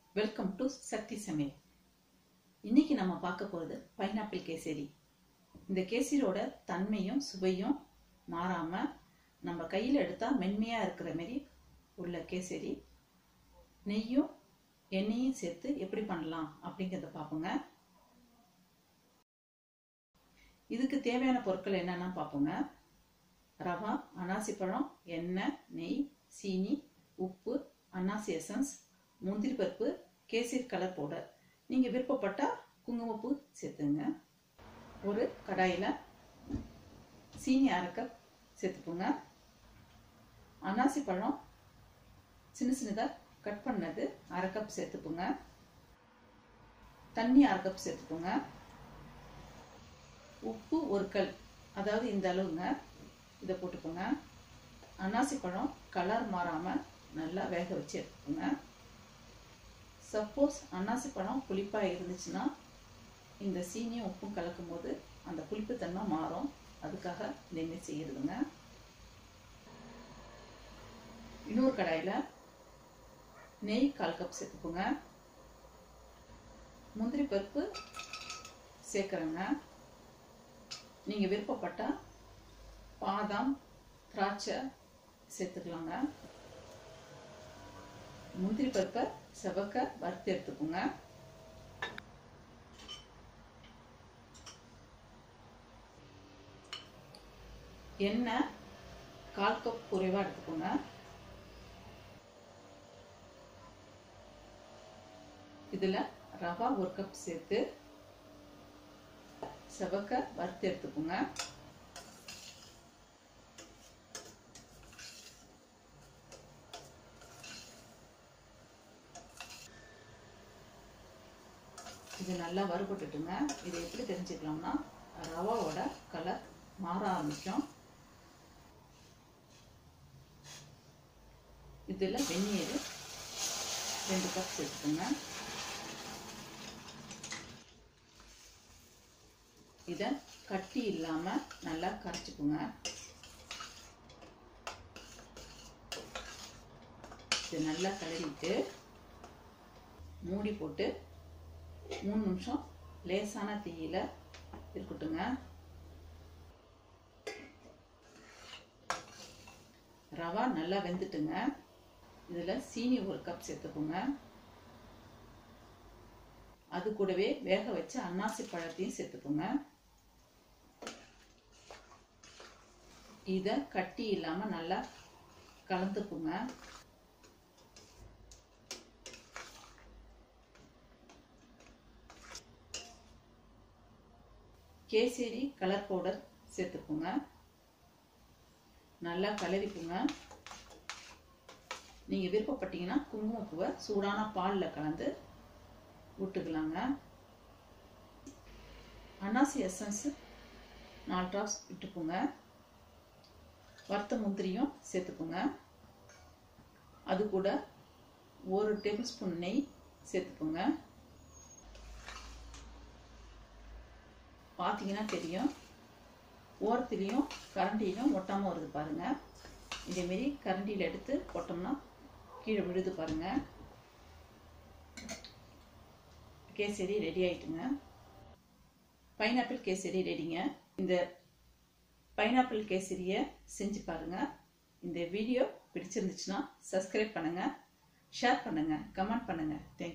welcome to சக்தி சமையல் இன்னைக்கு நம்ம பார்க்க போகிறது பைனாப்பிள் கேசரி இந்த கேசரியோட தன்மையும் சுவையும் மாறாம நம்ம கையில் எடுத்தால் மென்மையாக இருக்கிற மாதிரி உள்ள கேசரி நெய்யும் எண்ணெயும் சேர்த்து எப்படி பண்ணலாம் அப்படிங்கிறத பார்ப்போங்க இதுக்கு தேவையான பொருட்கள் என்னென்னா பார்ப்போங்க ரவா அனாசி பழம் எண்ணெய் நெய் சீனி உப்பு அன்னாசி எசன்ஸ் முந்திரி பருப்பு கேசரி கலர் பவுடர் நீங்கள் விருப்பப்பட்டால் குங்குமப்பூ சேர்த்துங்க ஒரு கடாயில் சீனி அரை கப் சேர்த்துக்கோங்க அன்னாசி பழம் சின்ன சின்னதாக கட் பண்ணது அரை கப் சேர்த்துக்கோங்க தண்ணி அரை கப் சேர்த்துக்கோங்க உப்பு ஒரு கல் அதாவது இந்த அளவுங்க இதை போட்டுக்கோங்க அன்னாசி பழம் கலர் மாறாமல் நல்லா வேக வச்சு எடுத்துக்கோங்க சப்போஸ் அன்னாசி பழம் புளிப்பாக இருந்துச்சுன்னா இந்த சீனியும் உப்பும் கலக்கும் போது அந்த புளிப்புத்தன்மை மாறும் அதுக்காக இந்த செய்யறதுங்க இன்னொரு கடாயில் நெய் கால் கப் சேர்த்துக்கோங்க முந்திரி பருப்பு சேர்க்குறேங்க நீங்கள் விருப்பப்பட்டால் பாதாம் திராட்சை சேர்த்துக்கலாங்க முந்திரி பருப்பை செவக்க வறுத்து எடுத்துக்கோங்க எண்ணெய் கால் கப் குறைவாக எடுத்துக்கோங்க இதில் ரவா ஒரு கப் சேர்த்து செவக்க வறுத்து எடுத்துக்கோங்க இது நல்லா வறுபட்டுட்டுங்க இது எப்படி தெரிஞ்சுக்கலாம்னா ரவாவோட கலர் மாற ஆரம்பிக்கும் இதில் வெந்நீர் ரெண்டு கப் சேர்த்துக்கோங்க இதை கட்டி இல்லாமல் நல்லா கரைச்சிக்கோங்க இது நல்லா கலரிட்டு மூடி போட்டு மூணு நிமிஷம் லேசான தீயில இருக்கட்டுங்க ரவா நல்லா வெந்துட்டுங்க இதில் சீனி ஒரு கப் சேர்த்துக்கோங்க அது கூடவே வேக வச்ச அன்னாசி பழத்தையும் சேர்த்துக்கோங்க இதை கட்டி இல்லாமல் நல்லா கலந்துக்குங்க கேசரி கலர் பவுடர் சேர்த்துக்கோங்க நல்லா கலரிக்குங்க நீங்கள் விருப்பப்பட்டீங்கன்னா குங்குமப்பூவை சூடான பாலில் கலந்து விட்டுக்கலாங்க அன்னாசி எசன்ஸு நாலு ட்ராப்ஸ் விட்டுக்கோங்க வறுத்த முந்திரியும் சேர்த்துக்கோங்க அது கூட ஒரு டேபிள் ஸ்பூன் நெய் சேர்த்துக்கோங்க பார்த்தீங்கன்னா தெரியும் ஓரத்துலேயும் கரண்டியிலும் ஒட்டாமல் வருது பாருங்கள் இதேமாரி கரண்டியில் எடுத்து போட்டோம்னா கீழே விழுது பாருங்கள் கேசரி ரெடி ஆயிட்டுங்க பைனாப்பிள் கேசரி ரெடிங்க இந்த பைனாப்பிள் கேசரியை செஞ்சு பாருங்கள் இந்த வீடியோ பிடிச்சிருந்துச்சுன்னா சப்ஸ்கிரைப் பண்ணுங்கள் ஷேர் பண்ணுங்கள் கமெண்ட் பண்ணுங்கள் தேங்க்யூ